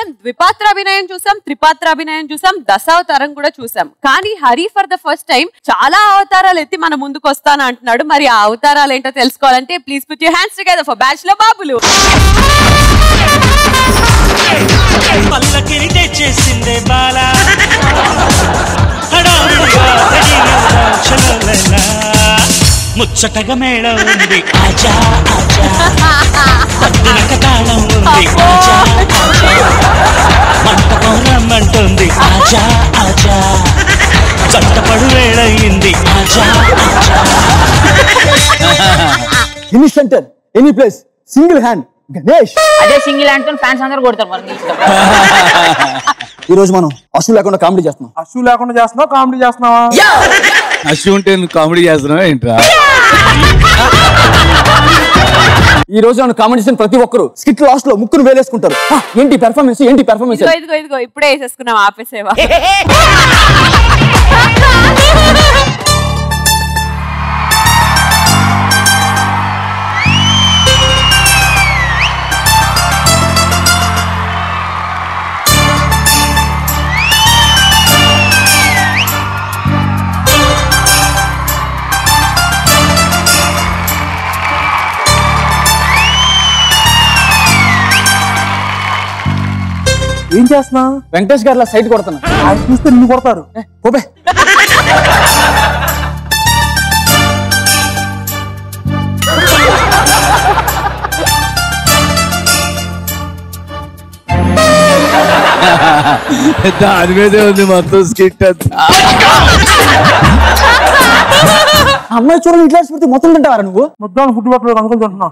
మనం ద్విపాత్ర అభినయం చూసాం త్రిపాత్ర అభినయం చూసాం దశావతారం కూడా చూసాం కానీ Hari for the first time చాలా అవతారాలు ఎత్తి మన ముందుకు వస్తాను అంటున్నాడు మరి ఆ అవతారాలు ఏంటో తెలుసుకోవాలంటే please put you hands together for bachelor బాబులు పల్లకిని తెచ్చేసిందే బాల హడావుడిగా రెడీగా చలలలా. ముచ్చటగా మేళం ఉంది ఆజా ఆజా పద్దునక తాళం ఉంది ఆజా ఆజా మంటపం రమ్మంటుంది ఆజా ఆజా చట్టపడు వేళయింది ఆజా ఆజా any centre any place single hand Ganesh అదే సింగిల్ అంటూ ఫ్యాన్స్ అందరూ కొడతారు మరి నీ ఇష్టం. ఈ రోజు మనం అసలు లేకుండా కామెడీ చేస్తున్నాం అసలు లేకుండా చేస్తున్నావా కామెడీ చేస్తున్నావా అశ్వ ఉంటే నువ్వు కామెడీ చేస్తున్నావు ఏంట్రా ఈ రోజు నన్ను కామెడీ చేసిన ప్రతి ఒక్కరు స్కిట్ లాస్ట్ లో ముక్కును వేలేసుకుంటారు "ఆ, ఏంటి పెర్ఫార్మెన్స్ ఏంటి పెర్ఫార్మెన్స్ ఇదిగో ఇదిగో ఇదిగో ఇప్పుడే వేసేసుకున్నాం ఆపేసేవా ఏం చేస్తున్నా వెంకటేష్ గారు సైట్ కొడుతున్నా ఆయన చూస్తే నిన్ను కొడతారు పోపే దాని మీదే ఉంది మొత్తం స్కిట్ అంతా అమ్మాయి చూడండి ఇట్లా పెడితే మొత్తం తింటావారా నువ్వు ముద్దాను ఫుడ్ పట్టలేదు అనుకుని తింటున్నా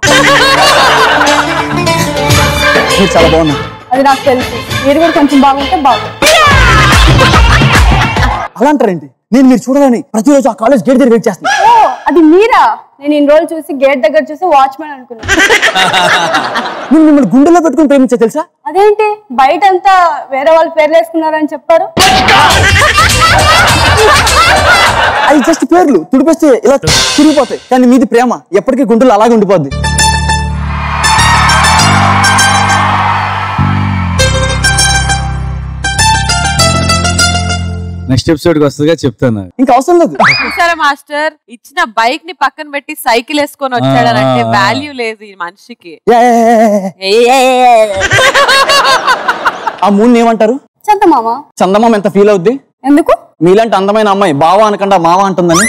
మీరు చాలా బాగున్నా అది నాకు తెలుసు మీరు కూడా కొంచెం బాగుంటే బాగుంది అలా అంటారేంటి నేను మీరు చూడాలని ప్రతిరోజు ఆ కాలేజ్ గేట్ దగ్గర వెయిట్ చేస్తాను ఓ అది మీరా నేను ఇన్ని రోజులు చూసి గేట్ దగ్గర చూసి వాచ్మెన్ అనుకున్నాను నేను మిమ్మల్ని గుండెల్లో పెట్టుకుని ప్రేమించా తెలుసా అదేంటి బయట అంతా వేరే వాళ్ళు పేర్లు వేసుకున్నారని చెప్పారు అవి జస్ట్ పేర్లు తుడిపేస్తే ఇలా తిరిగిపోతాయి కానీ మీది ప్రేమ ఎప్పటికీ గుండెల్లో అలాగే ఉండిపోద్ది నెక్స్ట్ ఎపిసోడ్ కి వస్తుందిగా చెప్తాను ఇంకా అవసరం లేదు చూసారా మాస్టర్ ఇచ్చిన బైక్ ని పక్కన పెట్టి సైకిల్ వేసుకొని వచ్చాడని అంటే వాల్యూ లేదు ఈ మనిషికి ఏ, ఏ, ఏ, ఏ. ఆ మూడు ఏమంటారు చందమామ చందమామ ఎంత ఫీల్ అవుద్ది ఎందుకు మీలాంటి అందమైన అమ్మాయి బావా అనకుండా మావ అంటుందని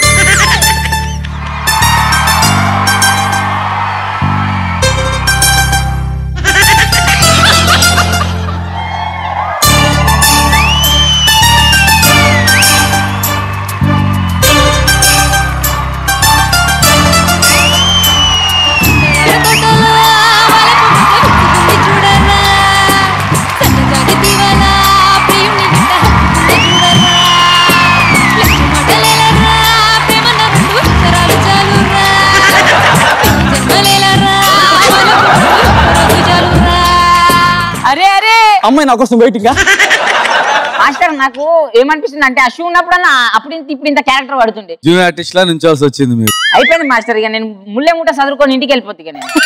అరే అరే అమ్మాయి నా కోసం వెయిటింగ్ మాస్టర్ నాకు ఏమనిపిస్తుంది అంటే అశు ఉన్నప్పుడన్నా అప్పుడు ఇంత ఇప్పుడు ఇంత క్యారెక్టర్ పడుతుండే జూనియర్ ఆర్టిస్ట్ లా నుంచోవాల్సి వచ్చింది మీరు అయిపోయింది మాస్టర్ ఇక నేను ముల్లె ముట్ట చదువుకొని ఇంటికి వెళ్ళిపోతుంది ఇక నేను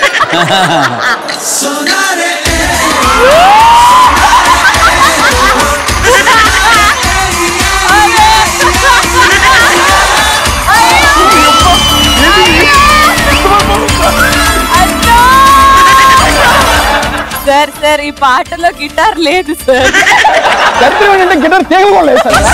సార్ సార్ ఈ పాటలో గిటార్ లేదు సార్ అంటే గిటార్ తీయకూడలేదు సార్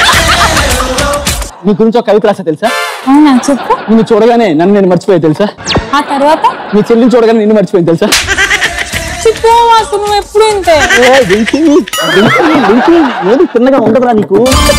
నీ గురించి ఒక కవిత రాసా తెలుసా అవునా చెప్పు నిన్ను చూడగానే నన్ను నేను మర్చిపోయా తెలుసా ఆ తర్వాత నీ చెల్లిని చూడగానే నిన్ను మర్చిపోయింది తెలుసా చెప్పు మాకు నువ్వు ఎప్పుడు ఇంతే ఏ, వెంకీ, వెంకీ, వెంకీ, ఏది తిన్నగా ఉండదురా నీకు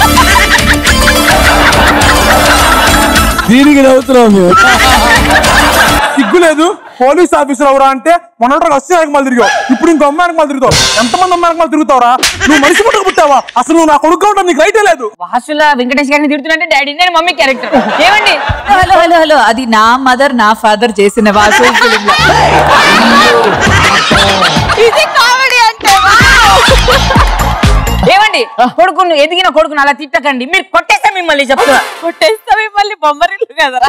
దీనికి నవ్వుతున్నాం మేము సిగ్గు లేదు పోలీస్ ఆఫీసర్ ఎవరా అంటే మొన్నటి వచ్చి మళ్ళీ తిరిగావు ఇప్పుడు ఇంకో అమ్మాయికి మళ్ళీ తిరుగుతావు ఎంతమంది అమ్మాయికి మళ్ళీ తిరుగుతావురా నువ్వు మనిషి పుట్టుకు పుట్టావా అసలు నువ్వు నా కొడుకు ఉంటావు నీకు రైటే లేదు వాసుల వెంకటేష్ గారిని తిడుతుంటే డాడీ నేను మమ్మీ క్యారెక్టర్ ఏమండి హలో హలో హలో అది నా మదర్ నా ఫాదర్ చేసిన వాసు ఫిలిం లో ఇది కామెడీ అంటే ఏమండి కొడుకును ఎదిగిన కొడుకును అలా తిట్టకండి మీరు కొట్టేస్తే మిమ్మల్ని చెప్తున్నా కొట్టేస్తా మిమ్మల్ని బొమ్మరిల్లు కదరా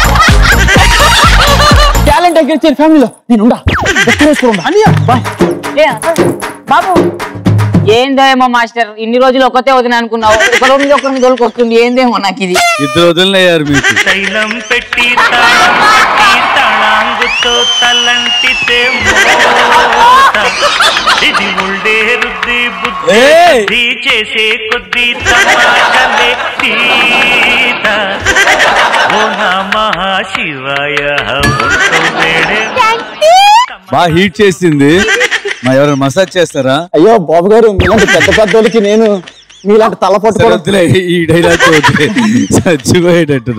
టాలెంట్ ఎక్కించారు ఫ్యామిలీలో నేను ఉండా ఒక్క రోజు కూడా ఉండా. బాయ్ ఏ, బాబు ఏందేమో మాస్టర్ ఇన్ని రోజులు ఒకతే వదిన అనుకున్నావు ఒకరి మీద ఒకరి మీద ఒకరికి వస్తుంది ఏందేమో నాకు ఇది ఇద్దరు వదిలినయ్యారు మీకు తైలం పెట్టి తాళం పెట్టి తళాంగుతో తలంటితే మోత. ఇది ముళ్ళే రుద్ది బుద్ధి ఏయ్! బుద్ధి చేసే కొద్ది తమాషలే సీత ఓ నమః శివాయ ఉంటూ వేడే బాగా హీట్ చేసింది మా ఎవరైనా మసాజ్ చేస్తారా అయ్యో బాబు గారు మీలాంటి పెద్ద పెద్దోళ్ళకి నేను మీలాంటి తల సరే పట్టుకోవడం వద్దులే, ఈ డైలాగ్ వద్దులే. చచ్చిపోయేటట్టు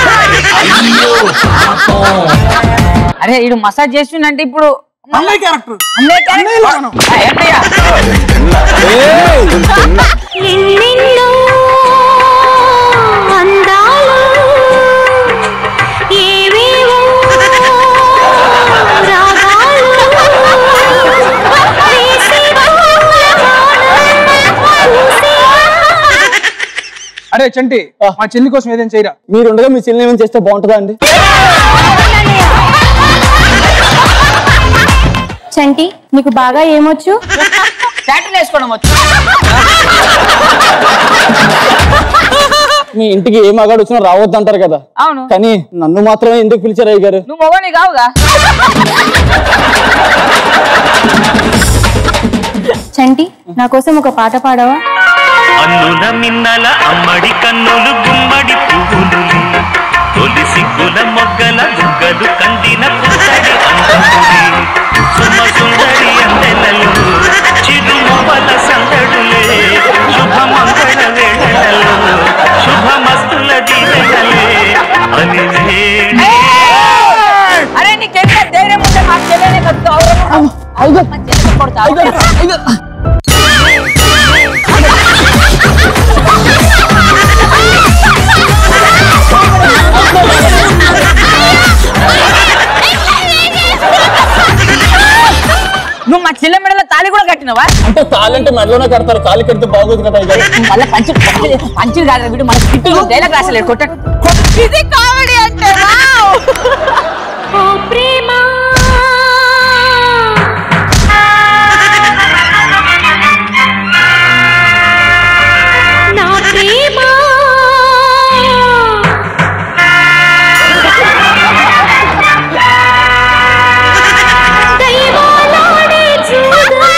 అరే వీడు మసాజ్ చేస్తుండంటే ఇప్పుడు అన్నయ్య క్యారెక్టర్ అన్నయ్య character. ఆ, ఏంటయ్యా? ఎన్నెన్నో అందాలు ఏవేవో రాగాలు వేసేవో అరే చంటి మా చెల్లి కోసం ఏదైనా చేయరా మీరు ఉండగా మీ చెల్లి ఏమైనా చేస్తే బాగుంటుందా అండి చంటి నీకు బాగా ఏమొచ్చు శాటిన్ వేసుకోవడం వచ్చు మీ ఇంటికి ఏ మగాడు వచ్చినా రావద్దు అంటారు కదా అవును కానీ నన్ను మాత్రమే ఎందుకు పిలిచారు అయ్య గారు నువ్వు మొగని కావుగా చంటి నా కోసం ఒక పాట పాడవా అన్నుల మిన్నల అమ్మడి కన్నులు గుమ్మడి పువ్వులు తొలి సిగ్గుల మొగ్గల బుగ్గలు కందిన పుత్తడి అందముడి సుమ సుందరి అందెలలు చిరుమువల సందడులే శుభ మంగళ వేళలలో శుభమస్తుల దీవెనలే అని వేణి అరే నీకెంత ధైర్యం ఉంటే మా చెల్లెనే కలుగుతావు మా చెల్లెని కొడతావు నువ్వు మా చెల్లె మెడలో తాళి కూడా కట్టినవా అంటే తాళంటే మెడలోనే కడతారు తాళి కడితే బాగోదు కదా అయ్య గారు మళ్ళీ పంచులు పంచులు కాదు వీడు మన కిట్టులు డైలాగ్ రాసలేడు కొట్ట ఇది కామెడీ అంటే ఓ ప్రేమ నా ప్రేమ దైవాలాడే చూడని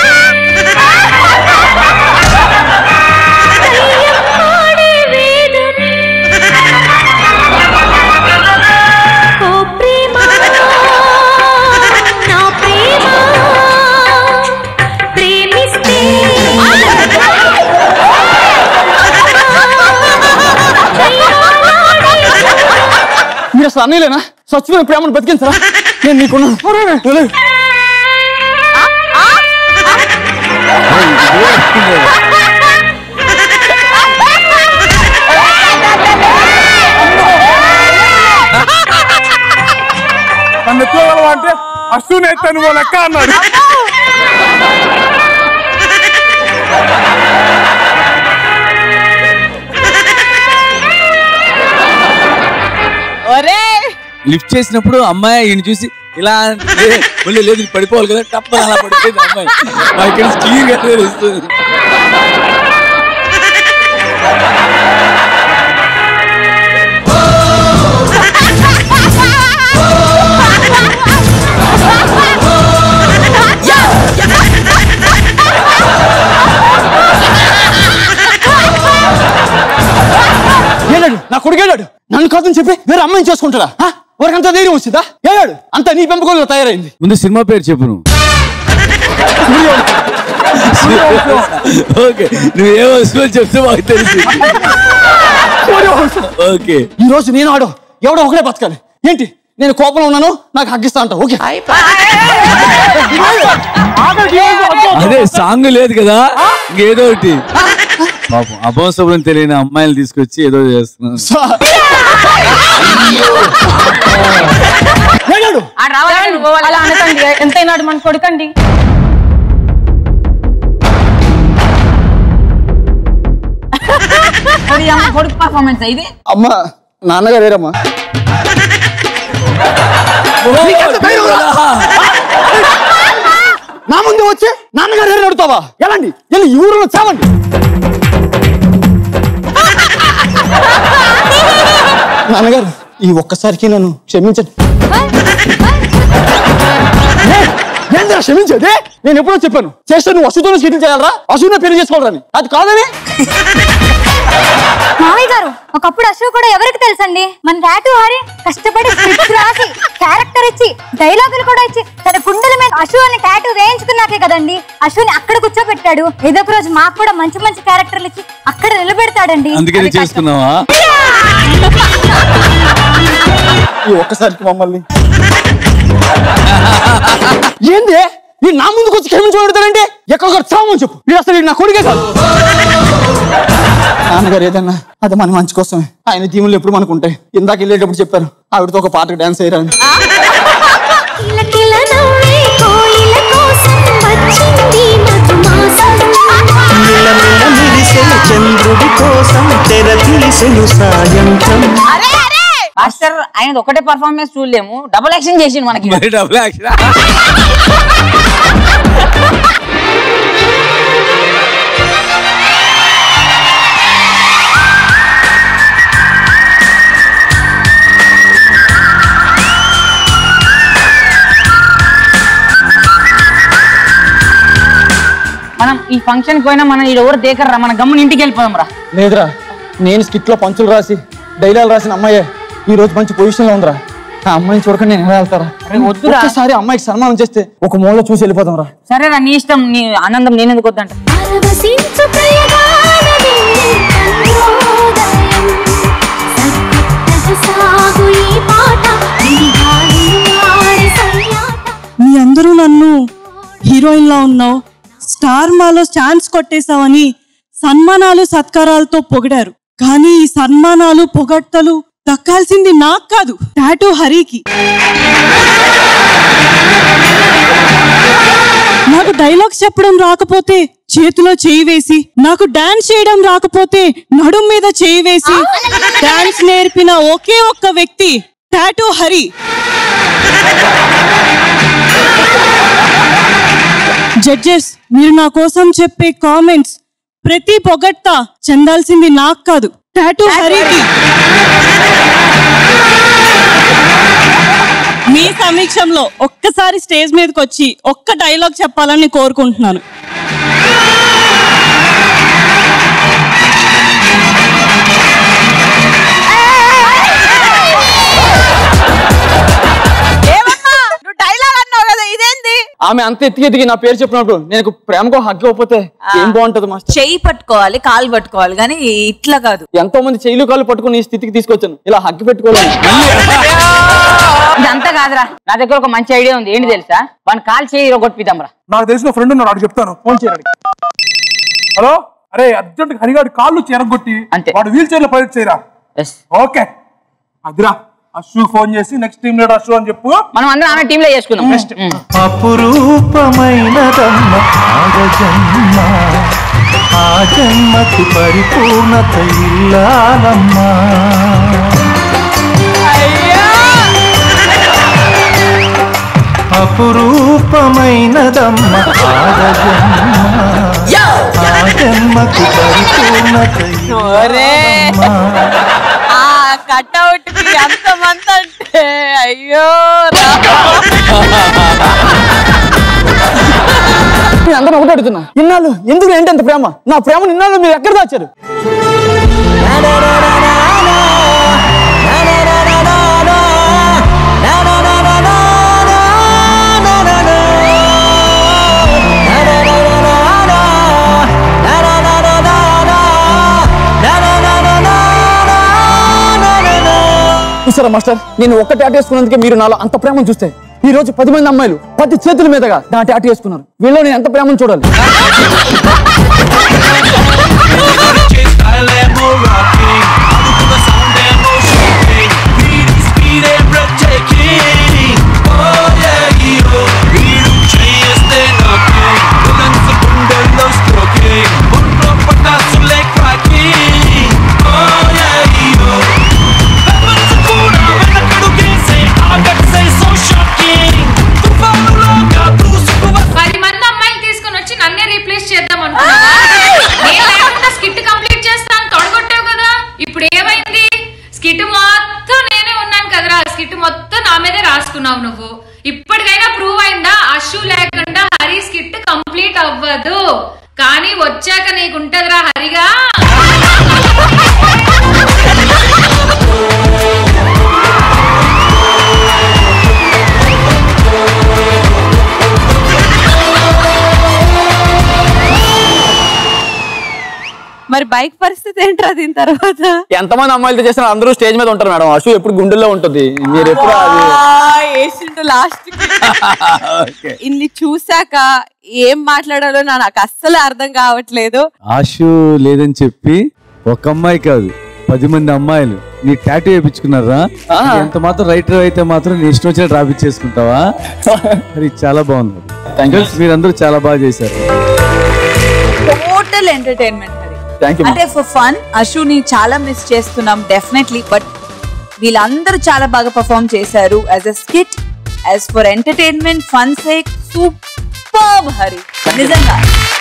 దయ్యమాడే వేదని ఓ ప్రేమ నా ప్రేమ ప్రేమిస్తే మీరు అసలు అన్నయ్యలేనా స్వచ్ఛమైన ప్రేమను బతికించరా నేను నీకున్నాను వదిలేయ్. నన్ను ఎత్తుకోగలవా అంటే అశ్విని ఎత్తాను ఓ లెక్క అన్నాడు ఒరే లిఫ్ట్ చేసినప్పుడు అమ్మాయి ఈయన చూసి ఇలా అంటే, మళ్ళీ లేదు ఇది పడిపోవాలి కదా తప్పని అలా పడిపోయింది అమ్మాయి నాకు ఇక్కడ క్లియర్ గా తెలుస్తుంది ఏడాడు నా కొడుకేడాడు నన్ను కాదని చెప్పి వేరే అమ్మాయిని చేసుకుంటాడా ఆ? వాడికంత ధైర్యం వచ్చిందా ఏడాడు అంత నీ పెంపకంలో తయారైంది ముందు సినిమా పేరు చెప్పు నువ్వు ఓకే నువ్వు ఏ వస్తువు చెప్తే మాకు తెలుసు ఓకే ఈ రోజు నేను ఆడు ఎవడో ఒకడే బతకాలి ఏంటి నేను కోపంలో ఉన్నాను నాకు హగ్గిస్తా అంట ఓకే అదే సాంగ్ లేదు కదా ఇంకేదో ఒకటి పాపం అభవసభం తెలియని అమ్మాయిలు తీసుకొచ్చి ఏదో చేస్తున్నాను ఏడాడు ఆ రావాలి నువ్వు పోవాలి. అలా అనకండి ఎంతైనా ఆడు మన కొడుకండి కొడి అమ్మ కొడుకు పర్ఫార్మెన్స్ ఇది అమ్మ నాన్నగారు వేరమ్మా నా ముందు వచ్చి నాన్నగారు ఎవరు అడుగుతావా ఎలాండి వెళ్ళి ఈ ఊరిలో చావండి నాన్నగారు ఈ ఒక్కసారికి నన్ను క్షమించండి ఏ, ఏందిరా క్షమించేది నేను ఎప్పుడో చెప్పాను చేస్తే నువ్వు అశుతోనే స్కీటింగ్ చేయాలరా అశువునే పెళ్లి చేసుకోవాలని అది కాదని మామయ్య గారు ఒకప్పుడు అశోక్ కూడా ఎవరికి తెలుసండి మన రాటు హరి కష్టపడి స్క్రిప్ట్ రాసి క్యారెక్టర్ ఇచ్చి డైలాగులు కూడా ఇచ్చి తన గుండెల మీద అశు అని టాటూ వేయించుకున్నాకే కదండి అశుని అక్కడ కూర్చోబెట్టాడు ఏదో ఒక రోజు మాకు కూడా మంచి మంచి క్యారెక్టర్లు ఇచ్చి అక్కడ నిలబెడతాడండి అందుకని చేసుకున్నావా ఈ ఒక్కసారికి మమ్మల్ని ఏంది ఈ నా ముందుకు వచ్చి క్షమించబడతాడంటే ఎక్కడికి చావమని చెప్పు వీడు అసలు వీడు నా కొడుకే కాదు నాన్నగారు ఏదన్నా అది మన మంచి కోసమే ఆయన దీవులు ఎప్పుడు మనకు ఉంటాయి ఇందాక వెళ్ళేటప్పుడు చెప్పారు ఆవిడతో ఒక పాటకు డాన్స్ అయ్యారని కిలకిల నవ్వే కోయిల కోసం వచ్చింది మధుమాసం మిలమిల మెరిసెను చంద్రుడి కోసం తెర తీసెను సాయంత్రం మాస్టర్ ఆయన ఒకటే పర్ఫార్మెన్స్ చూడలేము డబుల్ యాక్షన్ చేసిండు మనకి మరి డబుల్ యాక్షన్ మనం ఈ ఫంక్షన్ పోయినా మనం ఈడ ఎవరు దేకర్రా మన గమ్మున ఇంటికి వెళ్ళిపోదాం రా లేదురా నేను స్కిట్ లో పంచులు రాసి డైలాగ్ రాసిన అమ్మాయే ఈ రోజు మంచి పొజిషన్ లో ఉందిరా ఆ అమ్మాయిని చూడకుండా నేను ఎలా వెళ్తారా వద్దురా. ఒక్కసారి అమ్మాయికి సన్మానం చేస్తే ఒక మూలలో చూసి వెళ్ళిపోతాం రా సరేరా నీ ఇష్టం నీ ఆనందం నేనెందుకు వద్దంట పరవశించు ప్రయగానమే కన్యోదయం సద్గుప్త సాగు ఈ పాట ఇది గాలిని ఆడే సయ్యాట మీ అందరూ నన్ను హీరోయిన్ లా ఉన్నావు స్టార్ మాలో ఛాన్స్ కొట్టేశావని సన్మానాలు సత్కారాలతో పొగిడారు కానీ ఈ సన్మానాలు పొగడ్తలు దక్కాల్సింది నాకు కాదు టాటూ హరికి నాకు డైలాగ్స్ చెప్పడం రాకపోతే చేతిలో చేయి వేసి నాకు డాన్స్ చేయడం రాకపోతే నడుం మీద చేయి వేసి డాన్స్ నేర్పిన ఒకే ఒక్క వ్యక్తి టాటూ హరి జడ్జెస్ మీరు నా కోసం చెప్పే కామెంట్స్ ప్రతి పొగట్ట చెందాల్సింది నాకు కాదు టాటూ హరికి మీ సమీక్షంలో ఒక్కసారి స్టేజ్ మీదకి వచ్చి ఒక్క డైలాగ్ చెప్పాలని కోరుకుంటున్నాను ఏమమ్మా నువ్వు డైలాగ్ అన్నావు కదా ఇదేంది ఆమె అంత ఎత్తికి ఎత్తికి నా పేరు చెప్పినప్పుడు నేను ప్రేమకు హగ్గు ఇవ్వకపోతే ఏం బాగుంటది మాస్టర్ చెయ్యి పట్టుకోవాలి కాలు పట్టుకోవాలి కానీ ఇట్లా కాదు ఎంతో మంది చెయ్యిలు కాళ్ళు పట్టుకుని ఈ స్థితికి తీసుకొచ్చాను ఇలా హగ్గు పెట్టుకోలేదు ఇదంతా కాదురా నా దగ్గర ఒక మంచి ఐడియా ఉంది ఏంటి తెలుసా వాడిని కాల్ చేయి కొట్టిద్దాం రా నాకు తెలిసిన ఫ్రెండ్ ఉన్నాడు అడిగి చెప్తాను ఫోన్ చేయడానికి హలో అరే అర్జెంట్ హరిగాడి కాళ్ళు చెరగొట్టి వాడు వీల్ చైర్ లో పైలట్ చేయరా ఓకే అదిరా అశు ఫోన్ చేసి నెక్స్ట్ టీమ్ లీడర్ అశు అని చెప్పు మనం అందరం ఆమె టీంలో చేసుకుందాం నెక్స్ట్ అపురూపమైనదమ్మ ఆగజన్మ ఆ జన్మకు పరిపూర్ణత ఇల్లాలమ్మా అపురూపమైనదమ్మ ఆగజన్మ ఆ జన్మకు పరిపూర్ణత ఇల్లాలమ్మా ఆ కట్అవుట్ కి అంత మంది అంటే అయ్యో నేను అందరూ ఒకటి అడుగుతున్నా ఇన్నాళ్ళు ఎందుకు ఏంటి అంత ప్రేమ నా ప్రేమ ఇన్నాళ్ళు మీరు ఎక్కడ దాచారు చూసారా మాస్టర్ నేను ఒక్క టాటూ వేసుకున్నందుకే మీరు నాలో అంత ప్రేమను చూస్తే ఈ రోజు పది మంది అమ్మాయిలు పది చేతుల మీదగా నా టాటూ వేసుకున్నారు వీళ్ళు నేను ఎంత ప్రేమను చూడాలి పది మంది నన్నే రీప్లేస్ చేద్దాం అనుకున్నావా నేను లేకుండా స్కిట్ కంప్లీట్ చేస్తాను తొడగొట్టావు కదా ఇప్పుడు ఏమైంది స్కిట్ మొత్తం నేనే ఉన్నాను కదరా స్కిట్ మొత్తం నా మీదే రాసుకున్నావు నువ్వు ఇప్పటికైనా ప్రూవ్ అయిందా అషు లేకుండా హరి స్కిట్ కంప్లీట్ అవ్వదు కానీ వచ్చాక నీకు ఉంటదిరా హరిగా మరి బైక్ పరిస్థితి ఏంట్రా దీని తర్వాత ఎంతమంది అమ్మాయిలతో చేసినా అందరూ స్టేజ్ మీద ఉంటారు మేడం అశు ఎప్పుడు గుండెల్లో ఉంటుంది మీరు ఎప్పుడు అది వేసిండు లాస్ట్ ఇన్ని చూసాక ఏం మాట్లాడాలో నా- నాకు అస్సలు అర్థం కావట్లేదు ఆశు లేదని చెప్పి ఒక అమ్మాయి కాదు పది మంది అమ్మాయిలు నీ టాటూ వేయించుకున్నారా ఎంత మాత్రం రైటర్ అయితే మాత్రం నీ ఇష్టం వచ్చినట్టు రాపిచ్చేసుకుంటావా అది చాలా బాగుంది మీరందరూ చాలా బాగా చేశారు టోటల్ ఎంటర్టైన్మెంట్ అది థ్యాంక్ యూ అంటే ఫర్ ఫన్ అశుని చాలా మిస్ చేస్తున్నాం డెఫినెట్లీ బట్ వీళ్ళందరూ చాలా బాగా పర్ఫామ్ చేశారు as a skit as for entertainment fun sake super Hari నిజంగా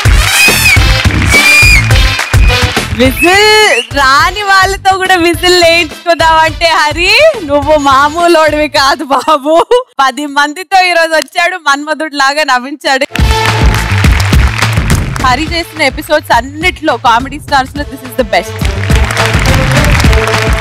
విజిల్ రాని వాళ్ళతో కూడా విజిల్ వేయించుకుందామంటే హరి నువ్వు మామూలోడివి కాదు బాబు పది మందితో ఈ రోజు వచ్చాడు మన్మధుడు లాగా నవ్వించాడు హరి చేసిన ఎపిసోడ్స్ అన్నిట్లో కామెడీ స్టార్స్ లో దిస్ ఇస్ ద బెస్ట్